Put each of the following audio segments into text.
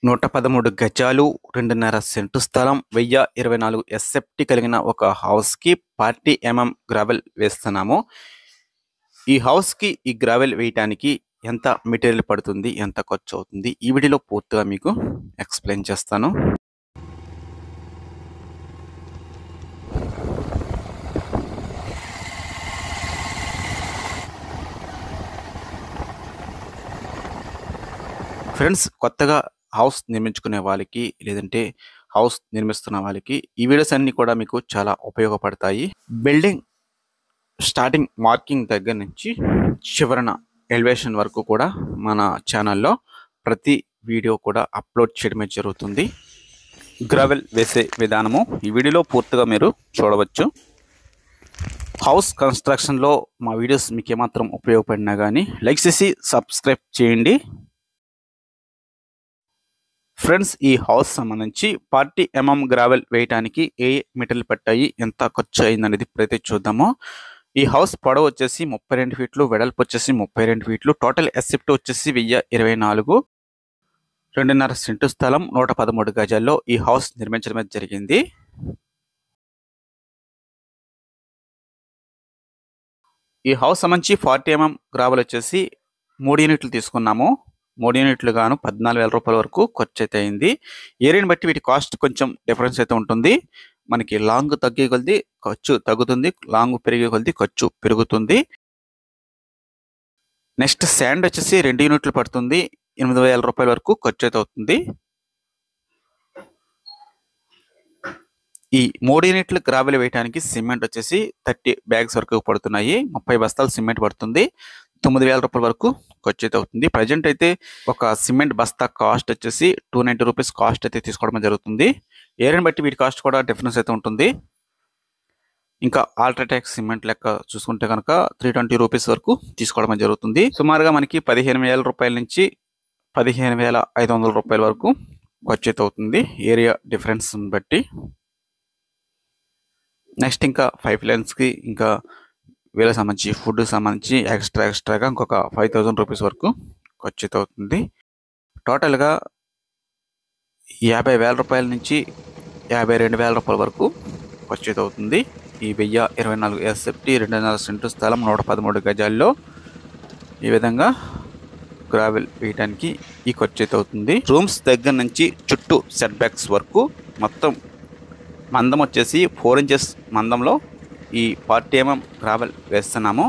నూట పదమూడు గజాలు రెండున్నర సెంటు స్థలం వెయ్యి ఇరవై నాలుగు ఎస్ఎఫ్టి కలిగిన ఒక హౌస్కి పార్టీ ఎంఎం గ్రావెల్ వేస్తున్నాము ఈ హౌస్కి ఈ గ్రావెల్ వేయటానికి ఎంత మెటీరియల్ పడుతుంది ఎంత ఖర్చు అవుతుంది ఈ వీడియోలో పూర్తిగా మీకు ఎక్స్ప్లెయిన్ చేస్తాను ఫ్రెండ్స్ కొత్తగా హౌస్ నిర్మించుకునే వాళ్ళకి లేదంటే హౌస్ నిర్మిస్తున్న వాళ్ళకి ఈ వీడియోస్ అన్ని కూడా మీకు చాలా ఉపయోగపడతాయి బిల్డింగ్ స్టార్టింగ్ మార్కింగ్ దగ్గర నుంచి చివరన ఎలివేషన్ వరకు కూడా మన ఛానల్లో ప్రతి వీడియో కూడా అప్లోడ్ చేయడమే జరుగుతుంది గ్రావెల్ వేసే విధానము ఈ వీడియోలో పూర్తిగా మీరు చూడవచ్చు హౌస్ కన్స్ట్రక్షన్లో మా వీడియోస్ మీకు ఏమాత్రం ఉపయోగపడినా కానీ లైక్ చేసి సబ్స్క్రైబ్ చేయండి ఫ్రెండ్స్ ఈ హౌస్ సంబంధించి పార్టీ ఎంఎం గ్రావెల్ వేయటానికి ఏ మెటీరియల్ పట్టాయి ఎంత ఖర్చు అయింది అనేది ఇప్పుడైతే చూద్దాము ఈ హౌస్ పొడవు వచ్చేసి ముప్పై రెండు ఫీట్లు వెడల్పు వచ్చేసి ముప్పై రెండు ఫీట్లు టోటల్ ఎస్ఎఫ్ట్ వచ్చేసి వెయ్యి ఇరవై నాలుగు రెండున్నర సెంటు స్థలం నూట పదమూడు గజాల్లో ఈ హౌస్ నిర్మించడం జరిగింది ఈ హౌస్ సంబంధించి ఫార్టీ ఎంఎం గ్రావెల్ వచ్చేసి మూడు యూనిట్లు తీసుకున్నాము మూడు యూనిట్లు గాను పద్నాలుగు వేల రూపాయల వరకు ఖర్చు అయితే అయింది ఏరియాని బట్టి వీటి కాస్ట్ కొంచెం డిఫరెన్స్ అయితే ఉంటుంది మనకి లాంగ్ తగ్గే కొద్ది ఖర్చు తగ్గుతుంది లాంగ్ పెరిగే కొద్ది ఖర్చు పెరుగుతుంది నెక్స్ట్ శాండ్ వచ్చేసి రెండు యూనిట్లు పడుతుంది ఎనిమిది వేల రూపాయల వరకు ఖర్చు అయితే అవుతుంది ఈ మూడు యూనిట్లు గ్రావెల్ వేయడానికి సిమెంట్ వచ్చేసి థర్టీ బ్యాగ్స్ వరకు పడుతున్నాయి ముప్పై బస్తాలు సిమెంట్ పడుతుంది తొమ్మిది వేల రూపాయల వరకు ఖర్చు అయితే అవుతుంది ప్రజెంట్ అయితే ఒక సిమెంట్ బస్తా కాస్ట్ వచ్చేసి టూ నైంటీ రూపీస్ కాస్ట్ అయితే తీసుకోవడం జరుగుతుంది ఏరియాని బట్టి వీటి కాస్ట్ కూడా డిఫరెన్స్ అయితే ఉంటుంది ఇంకా ఆల్ట్రాటెక్ సిమెంట్ లెక్క చూసుకుంటే కనుక త్రీ ట్వంటీ రూపీస్ వరకు తీసుకోవడం జరుగుతుంది సుమారుగా మనకి పదిహేను వేల రూపాయల నుంచి పదిహేను వేల ఐదు వందల రూపాయల వరకు ఖర్చు అయితే అవుతుంది ఏరియా డిఫరెన్స్ బట్టి నెక్స్ట్ ఇంకా ఫైవ్ లైన్స్కి ఇంకా వీళ్ళకి సంబంధించి ఫుడ్ సంబంధించి ఎక్స్ట్రా ఎక్స్ట్రాగా ఇంకొక ఫైవ్ థౌజండ్ రూపీస్ వరకు ఖర్చు అయితే అవుతుంది టోటల్గా యాభై వేల రూపాయల నుంచి యాభై రెండు వేల రూపాయల వరకు ఖర్చు అయితే అవుతుంది ఈ వెయ్యి ఇరవై నాలుగు ఎస్ఎఫ్టీ రెండున్నర సెంటు స్థలం నూట పదమూడు గజాల్లో ఈ విధంగా గ్రావెల్ వేయడానికి ఈ ఖర్చు అయితే అవుతుంది రూమ్స్ దగ్గర నుంచి చుట్టూ సెట్ బ్యాక్స్ వరకు మొత్తం మందం వచ్చేసి ఫోర్ ఇంచెస్ మందంలో ఈ పార్టీ ఎంఎం గ్రావెల్ వేస్తున్నాము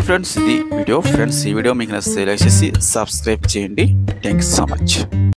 ఫ్రెండ్స్ ఇది వీడియో ఫ్రెండ్స్ ఈ వీడియో మీకు నచ్చితే లైక్ చేసి సబ్స్క్రైబ్ చేయండి థ్యాంక్ యూ సో మచ్